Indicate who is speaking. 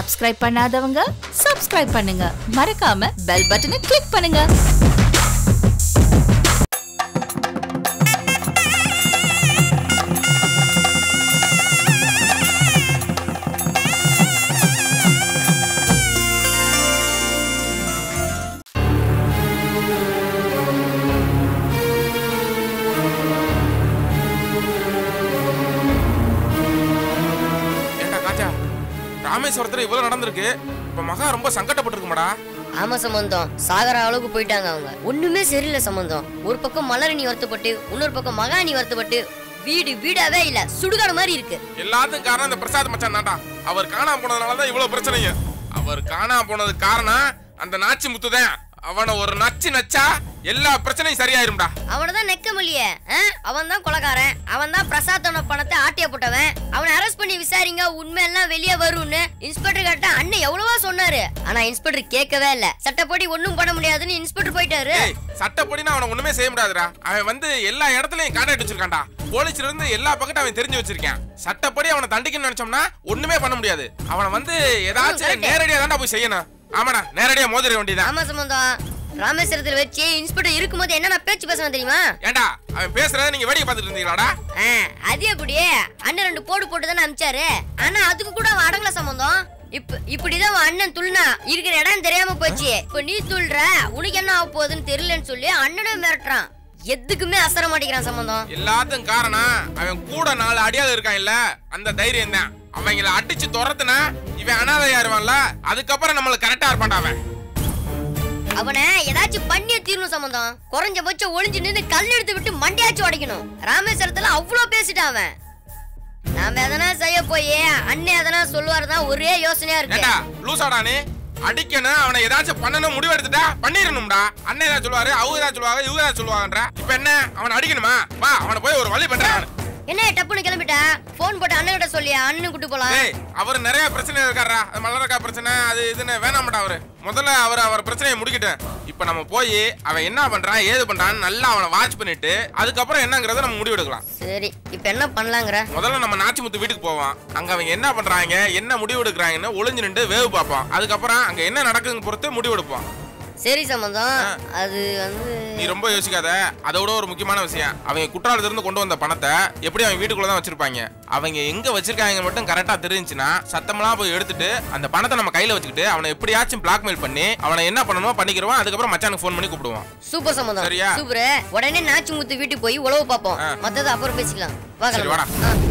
Speaker 1: Subscribe பண்ணாதவங்க subscribe பண்ணுங்க மறக்காம பெல் பட்டனை கிளிக் பண்ணுங்க
Speaker 2: ஏண்டா காச்சா ராமேஸ்வரத்துல இவ்வளவு நடந்திருக்கு இப்ப மகா ரொம்ப சங்கடப்பட்டிருக்குமாடா
Speaker 3: ஆமா சம்பந்தம் சாகர அளவுக்கு போயிட்டாங்க அவங்க ஒண்ணுமே சரியில்லை சம்பந்தம் ஒரு பக்கம் மலரணி வருத்தப்பட்டு இன்னொரு பக்கம் மகாணி வருத்தப்பட்டு வீடு வீடாவே இல்ல சுடுகாடு மாதிரி இருக்கு
Speaker 2: எல்லாத்துக்கும் காரணம் இந்த பிரசாத் மச்சான் தான்டா அவர் காணாம போனதுனாலதான் இவ்வளவு பிரச்சனைங்க அவர் காணாம போனது காரணம் அந்த நாச்சி முத்துதான் அவனை ஒரு நச்சு நச்சா எல்லா பிரச்சனையும் சரியாயிரும்டா
Speaker 3: அவனை தான் நெக்க முடியே அவன் தான் கொலகாரன் அவன் தான் பிரசாத்தோட பணத்தை ஆட்டிய போட்டவன் அவனை அரெஸ்ட் பண்ணி விசாரிங்க உண்மை எல்லாம் வெளியே வரும்னு இன்ஸ்பெக்டர் கிட்ட அண்ணன் எவ்வளவோ சொன்னாரு ஆனா இன்ஸ்பெக்டர் கேட்கவே இல்ல சட்டப்படி ஒண்ணும் பண்ண முடியாதுன்னு இன்ஸ்பெக்டர் போயிட்டாரு
Speaker 2: ஏய் சட்டப்படினா அவனை ஒண்ணுமே செய்ய முடியாதுடா அவன் வந்து எல்லா இடத்துலயும் கான்டாக்ட் வச்சிருக்கான்டா போலீஸ்ல இருந்து எல்லா பக்கத்தையும் அவன் தெரிஞ்சு வச்சிருக்கான் சட்டப்படி அவனை தண்டிக்கணும்னு நினைச்சோம்னா ஒண்ணுமே பண்ண முடியாது அவனை வந்து ஏதாச்சும்
Speaker 3: correct.
Speaker 2: நேரடியா தான்டா போய் செய்யணும் ஆமாடா நேரடியா மோதிர வேண்டியதான்
Speaker 3: ஆமா சம்பந்தம் ராமேஸ்வரத்துல வச்சு இன்ஸ்பெக்டர் இருக்கும்போது என்ன பேச்சு பேசுவேன் தெரியுமா
Speaker 2: ஏண்டா அவன் பேசுறத நீங்க வேடிக்கை பார்த்துட்டு இருந்தீங்களாடா
Speaker 3: ஆ, அது அப்படியே அண்ணன் ரெண்டு போடு போட்டு தானே அமிச்சாரு ஆனா அதுக்கு கூட அவன் அடங்கல சம்பந்தம் இப்ப இப்படிதான் அவன் அண்ணன் துள்னா இருக்கிற இடம் தெரியாம போச்சு இப்ப நீ துள்ற உனக்கு என்ன ஆக போகுதுன்னு தெரியலன்னு சொல்லி அண்ணனே மிரட்டுறான் எதுக்குமே அசர மாட்டேங்கிறான் சம்பந்தம்
Speaker 2: எல்லாத்துக்கும் காரணம் அவன் கூட நாலு அடியாவது இருக்கான் இல்ல அந்த தைரியம் தான் அவங்கள அடிச்சு துரத்துனா இவன் அனாதையாருவான்ல அதுக்கப்புறம் நம்மளுக்கு கரெக்டா இருப்பான்டா அவன்
Speaker 3: அவனை ஏதாச்சும் பண்ணிய தீரணும் சம்பந்தம் குறைஞ்ச பட்சம் ஒளிஞ்சு நின்று கல் எடுத்து விட்டு மண்டையாச்சும் உடைக்கணும் ராமேஸ்வரத்துல அவ்வளோ பேசிட்டான் அவன் நாம எதனா செய்ய போய் அண்ணன் எதனா சொல்லுவாரு தான் ஒரே யோசனையா இருக்கு
Speaker 2: ஏண்டா லூசாடா நீ அடிக்கணும் அவனை ஏதாச்சும் பண்ணணும் முடிவு எடுத்துட்டா பண்ணிடணும்டா அண்ணன் ஏதாவது சொல்லுவாரு அவங்க ஏதாவது சொல்லுவாங்க இவங்க ஏதாவது சொல்லுவாங்கன்ற இப்ப என்ன அவனை அடிக்கணுமா வா அவனை போய் ஒரு வழி பண்றேன் நானு.
Speaker 3: என்ன டப்புன்னு கிளம்பிட்ட போன் போட்டு அண்ணன் கிட்ட சொல்லியா அண்ணன் கூட்டு போலாம்
Speaker 2: டேய் அவர் நிறைய பிரச்சனை இருக்காரா அது மலரக்கா பிரச்சனை அது இதுன்னு வேணாமட்டா அவரு முதல்ல அவர் அவர் பிரச்சனையை முடிக்கட்டும் இப்ப நம்ம போய் அவன் என்ன பண்றான் ஏது பண்றான்னு நல்லா அவனை வாட்ச் பண்ணிட்டு அதுக்கப்புறம் என்னங்கறத நம்ம முடிவு எடுக்கலாம்
Speaker 3: சரி இப்ப என்ன பண்ணலாங்கிற
Speaker 2: முதல்ல நம்ம நாச்சிமுத்து வீட்டுக்கு போவோம் அங்க அவங்க என்ன பண்றாங்க என்ன முடிவு எடுக்கிறாங்கன்னு ஒளிஞ்சு நின்று வேவு பார்ப்போம் அதுக்கப்புறம் அங்க என்ன நடக்குதுன்னு பொறுத்து முடிவு எடுப்போம்
Speaker 3: சரி சம்பந்தம் அது வந்து
Speaker 2: நீ ரொம்ப யோசிக்காத அதோட ஒரு முக்கியமான விஷயம் அவங்க குற்றாலத்துல இருந்து கொண்டு வந்த பணத்தை எப்படி அவங்க வீட்டுக்குள்ள தான் வச்சிருப்பாங்க அவங்க எங்க வச்சிருக்காங்க மட்டும் கரெக்டா தெரிஞ்சுச்சுன்னா சத்தமெல்லாம் போய் எடுத்துட்டு அந்த பணத்தை நம்ம கையில வச்சுக்கிட்டு அவனை எப்படியாச்சும் பிளாக்மெயில் பண்ணி அவனை என்ன பண்ணணுமோ பண்ணிக்கிறோம் அதுக்கப்புறம் மச்சானுக்கு ஃபோன் பண்ணி கூப்பிடுவோம்
Speaker 3: சூப்பர் சம்பந்தம்
Speaker 2: சரியா?
Speaker 3: சூப்பர் உடனே நாச்சு முத்து வீட்டுக்கு போய் உழவு பார்ப்போம்
Speaker 2: ஆ.
Speaker 3: மத்தது அப்புறம் பேசிக்கலாம் வா
Speaker 2: சரி,
Speaker 3: கிளம்பு.
Speaker 2: வாடா.
Speaker 3: ஆ.